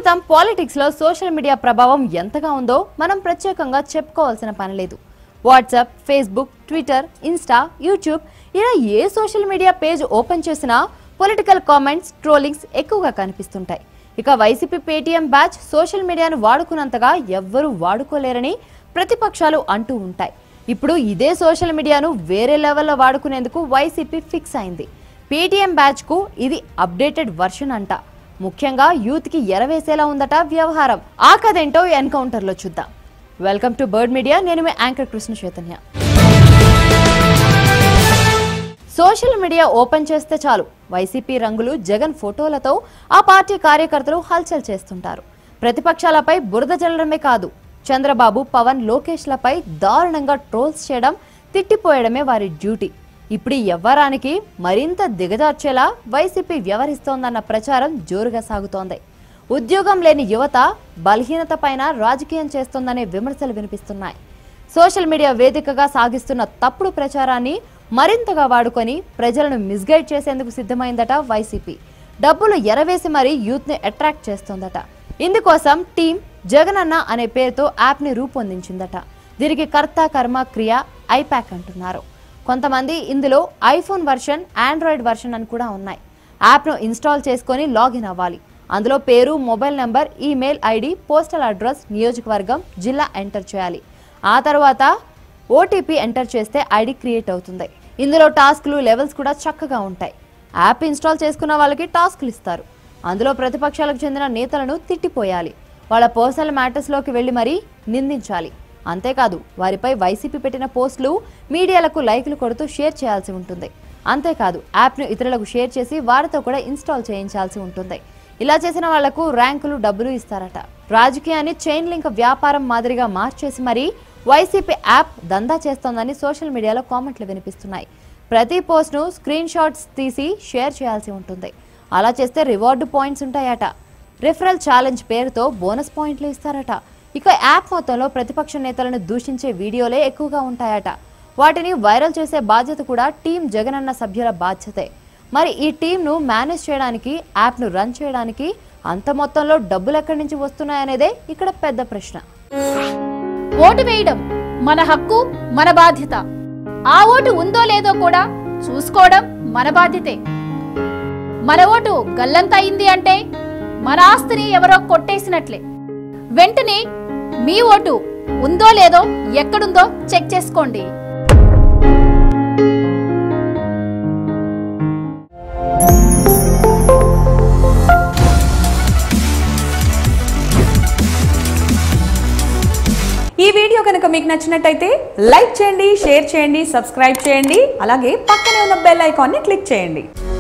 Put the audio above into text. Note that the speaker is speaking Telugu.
ప్రస్తుతం పాలిటిక్స్ లో సోషల్ మీడియా ప్రభావం ఎంతగా ఉందో మనం ప్రత్యేకంగా చెప్పుకోవాల్సిన పని లేదు WhatsApp Facebook Twitter Insta YouTube ఇలా ఏ సోషల్ మీడియా పేజ్ ఓపెన్ చేసినా పొలిటికల్ కామెంట్స్ ట్రోలింగ్స్ ఎక్కువగా కనిపిస్తుంటాయి ఇక వైసీపీ పేటీఎం బ్యాచ్ సోషల్ మీడియాను వాడుకున్నంతగా ఎవ్వరూ వాడుకోలేరని ప్రతిపక్షాలు అంటూ ఉంటాయి ఇప్పుడు ఇదే సోషల్ మీడియాను వేరే లెవెల్లో వాడుకునేందుకు వైసీపీ ఫిక్స్ అయింది పేటీఎం బ్యాచ్ కు ఇది అప్డేటెడ్ వర్షన్ అంట ముఖ్యంగా యూత్ కి ఎరవేసేలా ఉందట వ్యవహారం ఆ కథేంటో ఎన్కౌంటర్ లో చూద్దాం వెల్కమ్ టు బర్డ్ మీడియా నేను మీ anchor Krishna Chaitanya social media open చేస్తే చాలు వైసీపీ రంగులు జగన్ ఫోటోలతో ఆ పార్టీ కార్యకర్తలు హల్చల్ చేస్తుంటారు ప్రతిపక్షాలపై బురద జల్లడమే కాదు చంద్రబాబు పవన్ లోకేష్లపై దారుణంగా ట్రోల్స్ చేయడం తిట్టిపోయడమే వారి డ్యూటీ ఇప్పుడు ఈ వ్యవహారానికి మరింత దిగజార్చేలా వైసీపీ వ్యవహరిస్తోందన్న ప్రచారం జోరుగా సాగుతోంది ఉద్యోగం లేని యువత బలహీనత పైన రాజకీయం చేస్తోందనే విమర్శలు వినిపిస్తున్నాయి సోషల్ మీడియా వేదికగా సాగిస్తున్న తప్పుడు ప్రచారాన్ని మరింతగా వాడుకొని ప్రజలను మిస్గైడ్ చేసేందుకు సిద్ధమైందట వైసీపీ డబ్బులు ఎరవేసి మరీ యూత్ ని అట్రాక్ట్ చేస్తోందట ఇందుకోసం టీం జగనన్న అనే పేరుతో యాప్ ని రూపొందించిందట దీనికి కర్త కర్మ క్రియ ఐపాక్ అంటున్నారు కొంతమంది ఇందులో ఐఫోన్ వర్షన్ ఆండ్రాయిడ్ వర్షన్ అని కూడా ఉన్నాయి యాప్ను ఇన్స్టాల్ చేసుకొని లాగిన్ అవ్వాలి అందులో పేరు mobile number email ID postal address నియోజకవర్గం జిల్లా ఎంటర్ చేయాలి ఆ తర్వాత ఓటీపీ ఎంటర్ చేస్తే ఐడి క్రియేట్ అవుతుంది ఇందులో టాస్క్లు లెవెల్స్ కూడా చక్కగా ఉంటాయి యాప్ ఇన్స్టాల్ చేసుకున్న వాళ్ళకి టాస్క్లు ఇస్తారు అందులో ప్రతిపక్షాలకు చెందిన నేతలను తిట్టిపోయాలి వాళ్ళ పర్సనల్ మ్యాటర్స్లోకి వెళ్ళి మరీ నిందించాలి అంతేకాదు వారిపై వైసీపీ పెట్టిన పోస్టులు మీడియాలకు లైకులు కొడుతూ షేర్ చేయాల్సి ఉంటుంది అంతేకాదు యాప్ను ఇతరులకు షేర్ చేసి వారితో కూడా ఇన్స్టాల్ చేయించాల్సి ఉంటుంది ఇలా చేసిన వాళ్లకు ర్యాంకులు డబ్బులు ఇస్తారట రాజకీయాన్ని చైన్ లింక్ వ్యాపారం మాదిరిగా మార్చేసి మరీ వైసీపీ యాప్ దందా చేస్తోందని సోషల్ మీడియాలో కామెంట్లు వినిపిస్తున్నాయి ప్రతి పోస్ట్ను స్క్రీన్ షాట్స్ తీసి షేర్ చేయాల్సి ఉంటుంది అలా చేస్తే రివార్డు పాయింట్స్ ఉంటాయట రిఫరల్ ఛాలెంజ్ పేరుతో బోనస్ పాయింట్లు ఇస్తారట ఇక యాప్ మొత్తంలో ప్రతిపక్ష నేతలను దూషించే వీడియోలే ఎక్కువగా ఉంటాయట వాటిని వైరల్ చేసే బాధ్యత కూడా టీం జగనన్న సభ్యుల బాధ్యతే మరి ఈ టీంను మేనేజ్ చేయడానికి యాప్ను రన్ చేయడానికి అంత మొత్తంలో డబ్బులు ఎక్కడి నుంచి వస్తున్నాయనేదే ఇక్కడ పెద్ద ప్రశ్న ఓటు వేయడం మన హక్కు మన బాధ్యత ఆ ఓటు ఉందో లేదో కూడా చూసుకోవడం మన బాధ్యతే మన ఓటు గల్లంత అయింది అంటే మన ఆస్తిని ఎవరో కొట్టేసినట్లే వెంటనే మీ ఓటు ఉందో లేదో ఎక్కడుందో చెక్ చేసుకోండి ఈ వీడియో కనుక మీకు నచ్చినట్టయితే లైక్ చేయండి షేర్ చేయండి సబ్స్క్రైబ్ చేయండి అలాగే పక్కనే ఉన్న బెల్ ఐకాన్ని క్లిక్ చేయండి